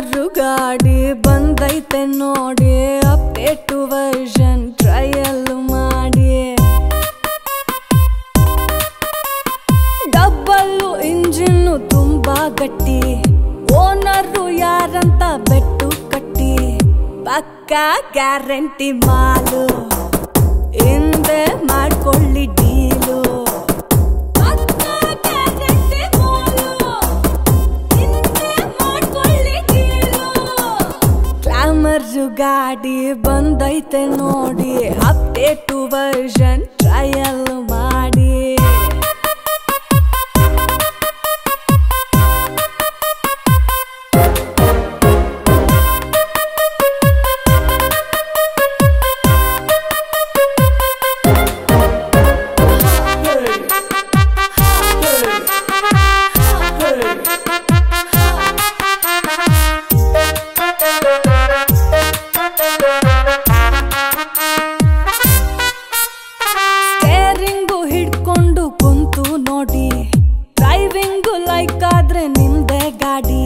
glamour ಗಾಡಿ ಬಂದೈತೆ ನೋಡಿ ಅಪ್ಡೇಟ್ ವರ್ಷನ್ ಟ್ರಯಲ್ ಮಾಡಿ ಡಬ್ಬಲ್ಲು ಇಂಜಿನ್ನು ತುಂಬಾ ಗಟ್ಟಿ ಓನರು ಯಾರಂತ ಬೆಟ್ಟು ಕಟ್ಟಿ ಪಕ್ಕ ಗ್ಯಾರಂಟಿ ಮಾಲು ಹಿಂದೆ ಮಾಡ್ಕೊಳ್ಳಿ ಡೀಲು ಪಕ್ಕ ಗ್ಯಾರಂಟಿ ಮಾಲು ಹಿಂದೆ ಮಾಡ್ಕೊಳ್ಳಿ ಡೀಲು ಗ್ಲಾಮರ್ ಗಾಡಿ ಬಂದೈತೆ ನೋಡಿ ಅಪ್ಡೇಟ್ ವರ್ಷನ್ ಟ್ರಯಲ್ ಮಾಡಿ ಸ್ಟೇರಿಂಗು ಹಿಡ್ಕೊಂಡು ಕುಂತು ನೋಡಿ ಡ್ರೈವಿಂಗು ಲೈಕ್ ಆದ್ರೆ ನಿಮ್ದೆ ಗಾಡಿ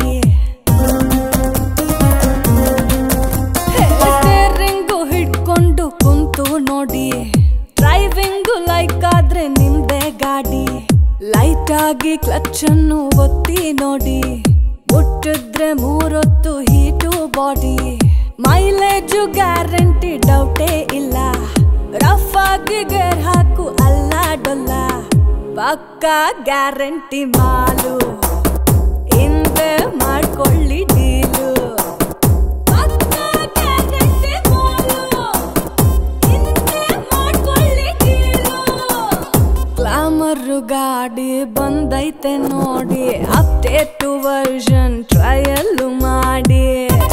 ಸ್ಟೇರಿಂಗು ಹಿಡ್ಕೊಂಡು ಕುಂತು ನೋಡಿ ಡ್ರೈವಿಂಗು ಲೈಕ್ ಆದ್ರೆ ನಿಮ್ದೆ ಗಾಡಿ ಲೈಟ್ ಆಗಿ ಕ್ಲಚ್ ಅನ್ನು ಒತ್ತಿ ನೋಡಿ ಮುಟ್ಟಿದ್ರೆ ಮೂರೊತ್ತು ಹೀಟು ಬಾಡಿ ಮೈಲೇಜು ಗ್ಯಾರಂಟಿ ಡೌಟೇ ಇಲ್ಲ ರಫ್ ಆಗಿ ಗೇರ್ ಹಾಕು ಅಲ್ಲ ಡೊಲ್ಲ ಪಕ್ಕ ಗ್ಯಾರಂಟಿ ಮಾಲು ಹಿಂದೆ ಮಾಡ್ಕೊಳ್ಳಿ ಡೀಲು ಪಕ್ಕ ಗ್ಯಾರಂಟಿ ಮಾಲು ಹಿಂದೆ ಮಾಡ್ಕೊಳ್ಳಿ ಡೀಲು ಗ್ಲಾಮರ್ ಗಾಡಿ ಬಂದೈತೆ ನೋಡಿ ಅಪ್ಡೇಟ್ ವರ್ಷನ್ ಟ್ರಯಲ್ ಮಾಡಿ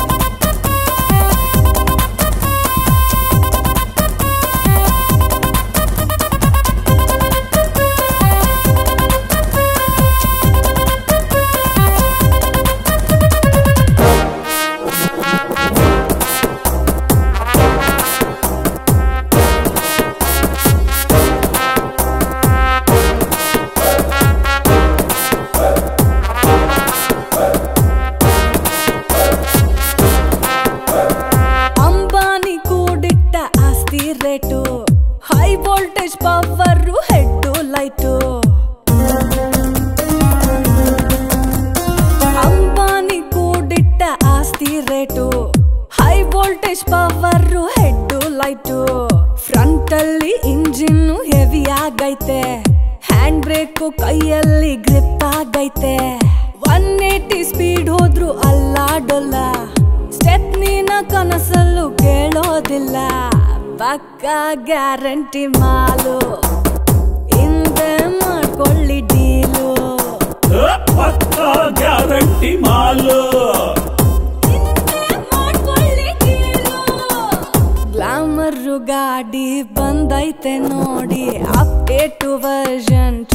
ಅಂಬಾನಿ ಕೂಡಿಟ್ಟ ಆಸ್ತಿ rate high voltage power headlight Ambani ಕೂಡಿಟ್ಟ ಆಸ್ತಿ rate high voltage power headlight front ಅಲ್ಲಿ ಇಂಜಿನ್ ಹೆವಿ ಆಗೈತೆ ಹ್ಯಾಂಡ್ ಬ್ರೇಕು ಕೈಯಲ್ಲಿ ಗ್ರಿಪ್ ಆಗೈತೆ ಒನ್ ಏಟಿ ಸ್ಪೀಡ್ ಹೋದ್ರು ಅಲ್ಲಾಡೋಲ್ಲ ಸ್ಟೆಪ್ನಿನ ಕನಸಲ್ಲೂ ಕೇಳೋದಿಲ್ಲ ಪಕ್ಕ ಗ್ಯಾರಂಟಿ ಮಾಲು ಹಿಂದೆ ಮಾಡ್ಕೊಳ್ಳಿ ಡೀಲು ಪಕ್ಕ ಗ್ಯಾರಂಟಿ ಮಾಲು ಗ್ಲಾಮರ್ ಗಾಡಿ ಬಂದೈತೆ ನೋಡಿ ಅಪ್ಡೇಟ್ ವರ್ಷನ್